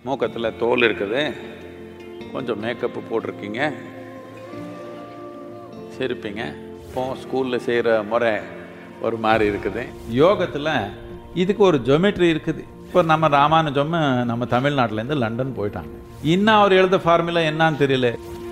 மூக்கத்தில் தோல் இருக்குது கொஞ்சம் மேக்கப்பு போட்டிருக்கீங்க சிரிப்பீங்க இப்போ ஸ்கூலில் செய்கிற முறை ஒரு மாதிரி இருக்குது யோகத்தில் இதுக்கு ஒரு ஜொமெட்ரி இருக்குது இப்போ நம்ம ராமானுஜம் நம்ம தமிழ்நாட்டிலேருந்து லண்டன் போயிட்டாங்க இன்னும் அவர் எழுத ஃபார்முலா என்னன்னு தெரியல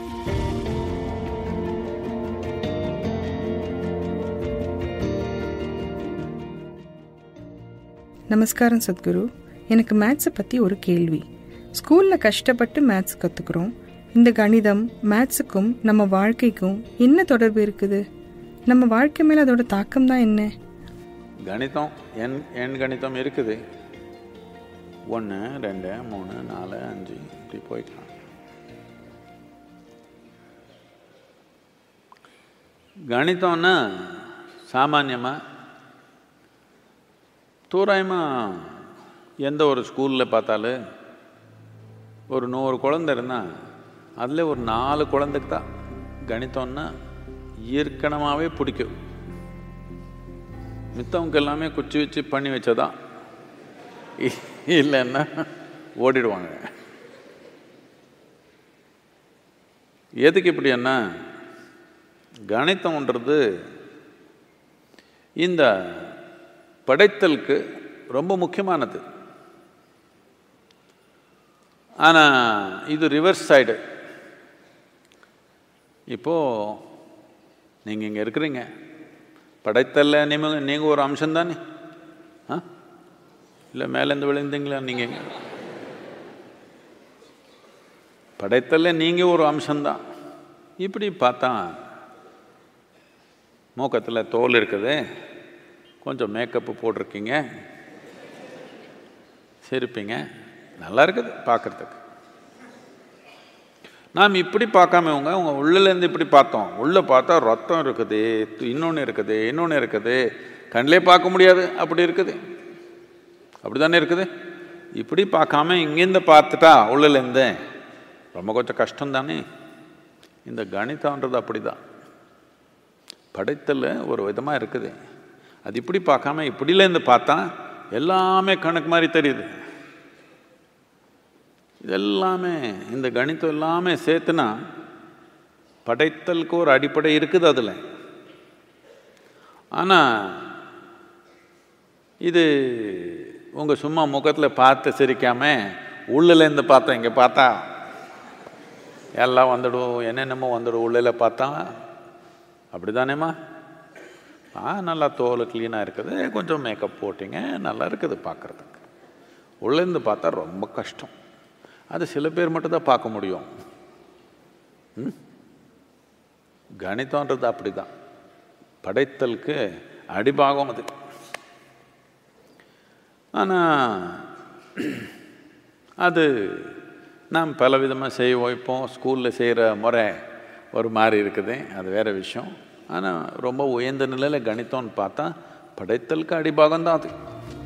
நமஸ்காரம் சத்குரு எனக்கு மேத்ஸை பற்றி ஒரு கேள்வி ஸ்கூலில் கஷ்டப்பட்டு மேத்ஸ் கற்றுக்குறோம் இந்த கணிதம் மேத்ஸுக்கும் நம்ம வாழ்க்கைக்கும் என்ன தொடர்பு இருக்குது நம்ம வாழ்க்கை மேலே அதோட தாக்கம் தான் என்ன கணிதம் எண் எண் கணிதம் இருக்குது ஒன்று ரெண்டு மூணு நாலு அஞ்சு இப்படி போய்க்கலாம் கணிதம்னா சாமான்யமாக தோராயமாக எந்த ஒரு ஸ்கூலில் பார்த்தாலும் ஒரு நூறு குழந்தை இருந்தால் அதில் ஒரு நாலு குழந்தைக்கு தான் கணிதம்னா இயற்கனமாகவே பிடிக்கும் மித்தவங்க எல்லாமே குச்சி வச்சு பண்ணி வச்சதான் இ- இல்லைன்னா ஓடிடுவாங்க எதுக்கு இப்படி என்ன கணிதம்ன்றது இந்த படைத்தலுக்கு ரொம்ப முக்கியமானது ஆனால் இது ரிவர்ஸ் சைடு இப்போது நீங்கள் இங்கே இருக்கிறீங்க படைத்தல்ல நீங்கள் நீங்கள் ஒரு அம்சம் தானே ஆ இல்லை மேலேருந்து விழுந்தீங்களா நீங்கள் படைத்தல்ல நீங்கள் ஒரு அம்சம்தான் இப்படி பார்த்தா மூக்கத்தில் தோல் இருக்குது கொஞ்சம் மேக்கப்பு போட்டிருக்கீங்க சிரிப்பீங்க நல்லா இருக்குது பார்க்குறதுக்கு நாம் இப்படி பார்க்காம உங்க உங்கள் உள்ளேருந்து இப்படி பார்த்தோம் உள்ளே பார்த்தா ரத்தம் இருக்குது இன்னொன்று இருக்குது இன்னொன்று இருக்குது கண்ணிலே பார்க்க முடியாது அப்படி இருக்குது அப்படி தானே இருக்குது இப்படி பார்க்காம இங்கேருந்து பார்த்துட்டா உள்ளேருந்து ரொம்ப கொஞ்சம் கஷ்டம் தானே இந்த கணிதம்ன்றது அப்படி தான் படைத்தல் ஒரு விதமாக இருக்குது அது இப்படி பார்க்காம இப்படிலேருந்து பார்த்தா எல்லாமே கணக்கு மாதிரி தெரியுது இதெல்லாமே இந்த கணிதம் எல்லாமே சேர்த்துனா படைத்தலுக்கு ஒரு அடிப்படை இருக்குது அதில் ஆனால் இது உங்கள் சும்மா முகத்தில் பார்த்து சிரிக்காம உள்ளேருந்து பார்த்தா இங்கே பார்த்தா எல்லாம் வந்துடும் என்னென்னமோ வந்துடும் உள்ளில் பார்த்தா அப்படி தானேம்மா ஆ நல்லா தோல் க்ளீனாக இருக்குது கொஞ்சம் மேக்கப் போட்டிங்க நல்லா இருக்குது பார்க்குறதுக்கு உள்ளேருந்து பார்த்தா ரொம்ப கஷ்டம் அது சில பேர் மட்டும்தான் பார்க்க முடியும் ம்? கணிதம்ன்றது அப்படி தான் படைத்தலுக்கு அடிபாகம் அது ஆனால் அது நாம் பல விதமாக செய்ய வைப்போம் ஸ்கூலில் செய்கிற முறை ஒரு மாதிரி இருக்குது அது வேறு விஷயம் ஆனால் ரொம்ப உயர்ந்த நிலையில் கணிதம்னு பார்த்தா படைத்தலுக்கு அடிபாகம் தான் அது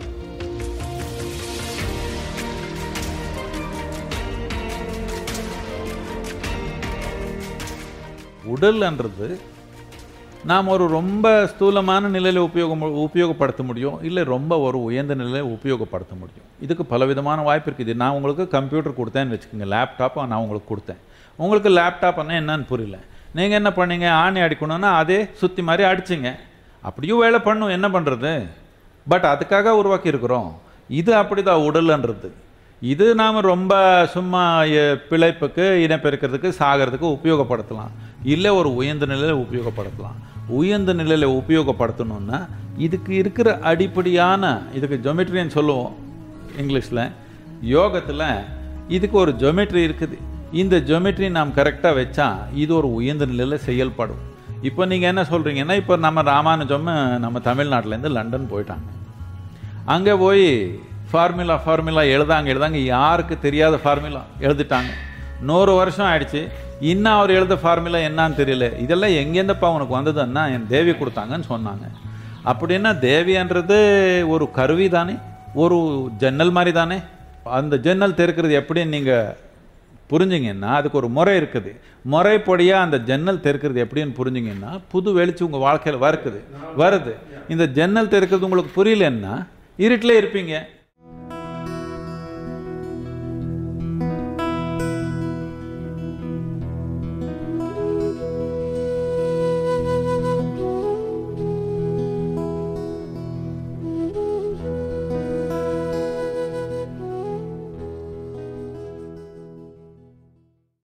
உடல்ன்றது நாம் ஒரு ரொம்ப ஸ்தூலமான நிலையில் உபயோகம் உபயோகப்படுத்த முடியும் இல்லை ரொம்ப ஒரு உயர்ந்த நிலையில் உபயோகப்படுத்த முடியும் இதுக்கு பலவிதமான வாய்ப்பு இருக்குது நான் உங்களுக்கு கம்ப்யூட்டர் கொடுத்தேன்னு வச்சுக்கோங்க லேப்டாப் நான் உங்களுக்கு கொடுத்தேன் உங்களுக்கு லேப்டாப்னா என்னன்னு புரியல நீங்கள் என்ன பண்ணீங்க ஆணி அடிக்கணும்னா அதே சுற்றி மாதிரி அடிச்சிங்க அப்படியும் வேலை பண்ணும் என்ன பண்ணுறது பட் அதுக்காக உருவாக்கி இருக்கிறோம் இது அப்படிதான் உடல்ன்றது இது நாம் ரொம்ப சும்மா எ- பிழைப்புக்கு இனப்பெருக்கிறதுக்கு சாகிறதுக்கு உபயோகப்படுத்தலாம் இல்லை ஒரு உயர்ந்த நிலையில் உபயோகப்படுத்தலாம் உயர்ந்த நிலையில் உபயோகப்படுத்தணும்னா இதுக்கு இருக்கிற அடிப்படையான இதுக்கு ஜொமெட்ரின்னு சொல்லுவோம் இங்கிலீஷில் யோகத்தில் இதுக்கு ஒரு ஜொமெட்ரி இருக்குது இந்த ஜொமெட்ரி நாம் கரெக்டாக வச்சா இது ஒரு உயர்ந்த நிலையில் செயல்படும் இப்போ நீங்கள் என்ன சொல்கிறீங்கன்னா இப்போ நம்ம ராமானுஜம் நம்ம தமிழ்நாட்டிலேருந்து லண்டன் போயிட்டாங்க அங்கே போய் ஃபார்முலா ஃபார்முலா எழுதாங்க எழுதாங்க யாருக்கு தெரியாத ஃபார்முலா எழுதிட்டாங்க நூறு வருஷம் ஆயிடுச்சு இன்னும் அவர் எழுத ஃபார்முலா என்னன்னு தெரியல இதெல்லாம் எங்கேருந்தப்பா உனக்கு வந்ததுன்னா என் தேவி கொடுத்தாங்கன்னு சொன்னாங்க அப்படின்னா தேவின்றது ஒரு கருவி தானே ஒரு ஜன்னல் மாதிரி தானே அந்த ஜன்னல் திறக்கிறது எப்படின்னு நீங்கள் புரிஞ்சிங்கன்னா அதுக்கு ஒரு முறை இருக்குது முறைப்படியாக அந்த ஜன்னல் திறக்கிறது எப்படின்னு புரிஞ்சிங்கன்னா புது வெளிச்சம் உங்கள் வாழ்க்கையில் வருக்குது வருது இந்த ஜன்னல் திறக்கிறது உங்களுக்கு புரியலன்னா இருட்டிலே இருப்பீங்க